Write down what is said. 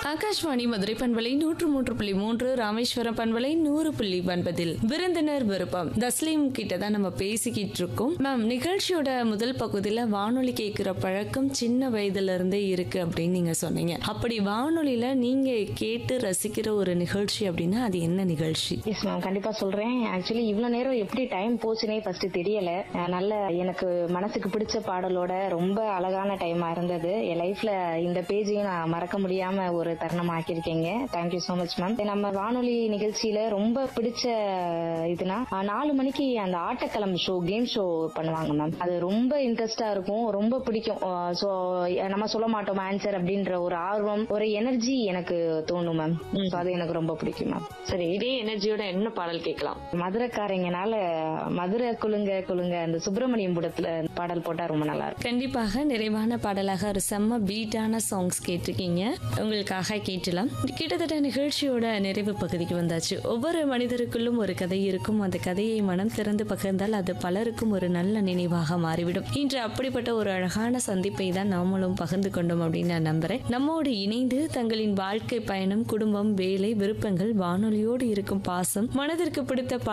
ஆகாஷ்வாணி மதுரை பண்பலை நூற்று மூன்று புள்ளி மூன்று ராமேஸ்வரம் பண்பலை நூறு புள்ளி ஒன்பதில் விருந்தினர் விருப்பம் தஸ்லீம் கிட்ட தான் நம்ம பேசிக்கிட்டு இருக்கோம் மேம் நிகழ்ச்சியோட முதல் பகுதியில வானொலி கேட்கிற பழக்கம் சின்ன வயதுல இருந்தே இருக்கு அப்படின்னு நீங்க சொன்னீங்க அப்படி வானொலியில நீங்க கேட்டு ரசிக்கிற ஒரு நிகழ்ச்சி அப்படின்னா அது என்ன நிகழ்ச்சி எஸ் மேம் கண்டிப்பா சொல்றேன் ஆக்சுவலி இவ்வளவு நேரம் எப்படி டைம் போச்சுனே ஃபர்ஸ்ட் தெரியல அஹ் நல்ல எனக்கு மனசுக்கு பிடிச்ச பாடலோட ரொம்ப அழகான டைமா இருந்தது என் லைஃப்ல இந்த பேஜையும் நான் மறக்க முடியாம ஒரு தருணம் ஆக்கியிருக்கீங்க தேங்க்யூ so மச் மேம் நம்ம வானொலி நிகழ்ச்சியில ரொம்ப பிடிச்ச இதுனா அஹ் நாலு மணிக்கு அந்த ஆட்டக்களம் ஷோ கேம் ஷோ பண்ணுவாங்க மேம் அது ரொம்ப இன்ட்ரெஸ்டா இருக்கும் ரொம்ப பிடிக்கும் ஸோ நம்ம சொல்ல மாட்டோம் ஆன்சர் அப்படின்ற ஒரு ஆர்வம் ஒரு எனர்ஜி எனக்கு தோணும் மேம் ஸோ அது எனக்கு ரொம்ப பிடிக்கும் மேம் சரி இதே எனர்ஜியோட என்ன பாடல் கேட்கலாம் மதுரைக்காரங்கனால மதுரை குலுங்க குலுங்க அந்த சுப்பிரமணியம் படத்துல பாடல் போட்டா ரொம்ப நல்லா இருக்கும் கண்டிப்பாக நிறைவான பாடலாக ஒரு செம்ம பீட்டான சாங்ஸ் கேட்டிருக்கீங்க உங்களுக்காக கேட்டலாம் கிட்டத்தட்ட நிகழ்ச்சியோட நிறைவு பகுதிக்கு வந்தாச்சு ஒவ்வொரு மனிதருக்குள்ளும் ஒரு கதை இருக்கும் அந்த கதையை மனம் திறந்து பகிர்ந்தால் அது பலருக்கும் ஒரு நல்ல நினைவாக மாறிவிடும் இன்று அப்படிப்பட்ட ஒரு அழகான சந்திப்பை தான் நாமளும் பகிர்ந்து கொண்டோம் அப்படின்னு நான் நம்புறேன் நம்மோடு இணைந்து தங்களின் வாழ்க்கை பயணம் குடும்பம் வேலை விருப்பங்கள் வானொலியோடு இருக்கும் பாசம் மனதிற்கு பிடித்த